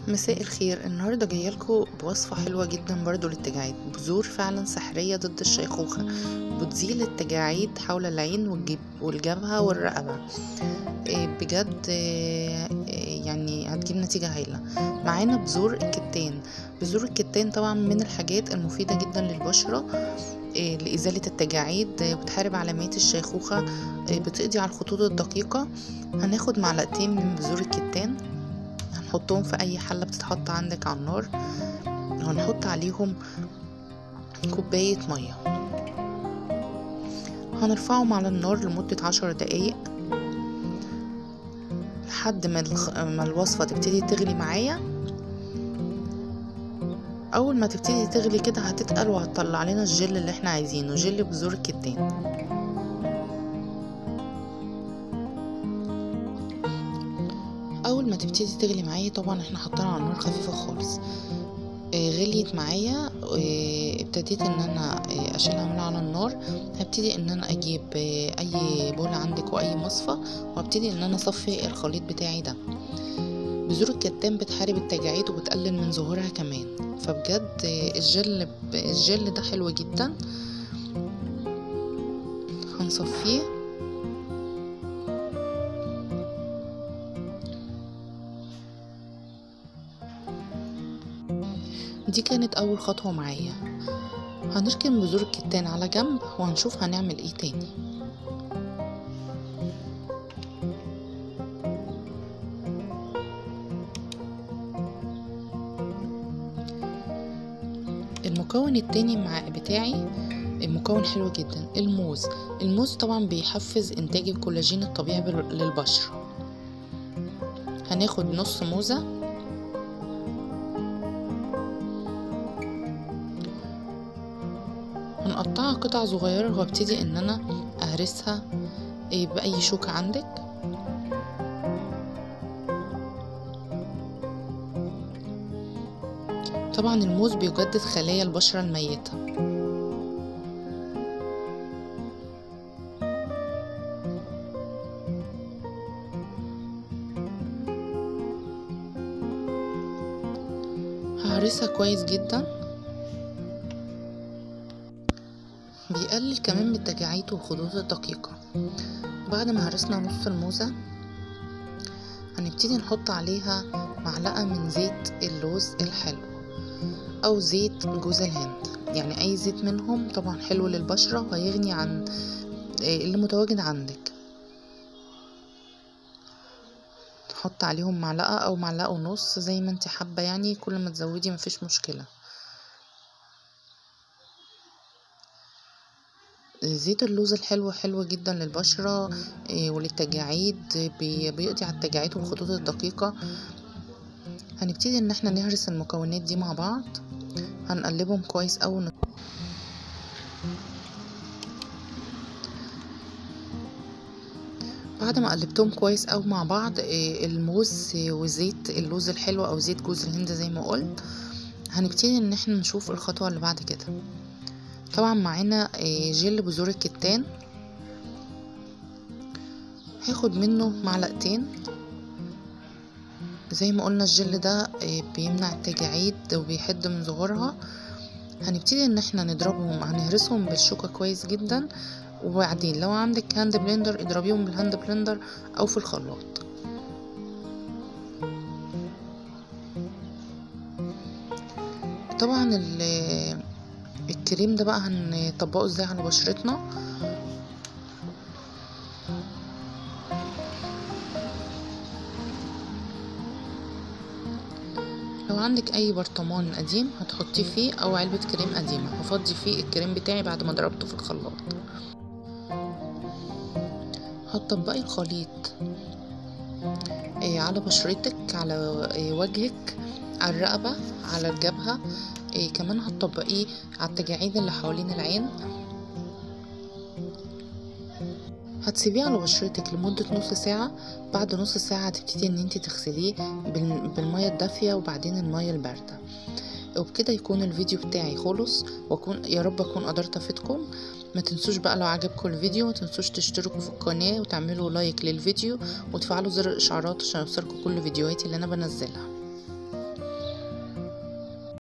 مساء الخير النهاردة جاية لكم بوصفة حلوة جدا برضو للتجاعيد بذور فعلا سحرية ضد الشيخوخة بتزيل التجاعيد حول العين والجب والجبهة والرقبة إيه بجد إيه يعني هتجيب نتيجة هايلة معانا بذور الكتان بذور الكتان طبعا من الحاجات المفيدة جدا للبشرة إيه لإزالة التجاعيد بتحارب علامات الشيخوخة بتقضي على الخطوط الدقيقة هناخد معلقتين من بذور الكتان هنحطهم في اي حلة بتتحط عندك على النار وهنحط عليهم كوباية مية هنرفعهم على النار لمدة عشر دقايق لحد ما, الخ... ما الوصفة تبتدي تغلي معايا اول ما تبتدي تغلي كده هتتقل وهتطلع لنا الجل اللي احنا عايزينه جل بذور الكتان اول ما تبتدي تغلي معايا طبعا احنا حطينا على نار خفيفه خالص آه غليت معايا آه ابتديت ان انا آه اشيلها من على النار هبتدي ان انا اجيب اي بولة عندك واي مصفى وابتدي ان انا اصفي الخليط بتاعي ده بذور الكتان بتحارب التجاعيد وبتقلل من ظهورها كمان فبجد الجل الجل ده حلو جدا هنصفيه دي كانت اول خطوة معايا هنركن بذور الكتان على جنب وهنشوف هنعمل ايه تاني المكون التاني مع بتاعي المكون حلو جدا الموز الموز طبعا بيحفز انتاج الكولاجين الطبيعي للبشرة هناخد نص موزة هنقطعها قطع صغيرة وابتدي ان انا اهرسها باي شوكة عندك طبعا الموز بيجدد خلايا البشرة الميتة ههرسها كويس جدا بيقلل كمان من التجاعيد والخطوط الدقيقة بعد ما هرسنا نص الموزة هنبتدي نحط عليها معلقة من زيت اللوز الحلو أو زيت جوز الهند يعني أي زيت منهم طبعا حلو للبشرة وهيغني عن اللي متواجد عندك تحط عليهم معلقة أو معلقة ونص زي ما انت حابة يعني كل ما تزودي مفيش مشكلة زيت اللوز الحلو حلو جدا للبشرة وللتجاعيد بيقضي على التجاعيد والخطوط الدقيقة هنبتدي ان احنا نهرس المكونات دي مع بعض هنقلبهم كويس اوي بعد ما قلبتهم كويس اوي مع بعض الموز وزيت اللوز الحلو او زيت جوز الهند زي ما قلت هنبتدي ان احنا نشوف الخطوة اللي بعد كده طبعا معانا جل بذور الكتان هاخد منه معلقتين زي ما قلنا الجل ده بيمنع التجاعيد وبيحد من ظهورها هنبتدي ان احنا نضربهم هنهرسهم بالشوكة كويس جدا وبعدين لو عندك هاند بلندر اضربيهم بالهاند بلندر او في الخلاط طبعا الكريم ده بقى هنطبقه ازاي على بشرتنا لو عندك اي برطمان قديم هتحطيه فيه او علبة كريم قديمة هفضي فيه الكريم بتاعي بعد ما ضربته في الخلاط هتطبقي الخليط على بشرتك على وجهك على الرقبة على الجبهة كمان هتطبقيه على التجاعيد اللي حوالين العين هتسيبيه على بشرتك لمدة نص ساعة بعد نص ساعة هتبتدي ان انت تغسليه بالمية الدافية وبعدين المية الباردة وبكده يكون الفيديو بتاعي خلص واكون يا رب اكون قدرت افيدكم ما تنسوش بقى لو عجبكم الفيديو ما تنسوش تشتركوا في القناة وتعملوا لايك للفيديو وتفعلوا زر الاشعارات عشان يوصلكوا كل فيديوهاتي اللي انا بنزلها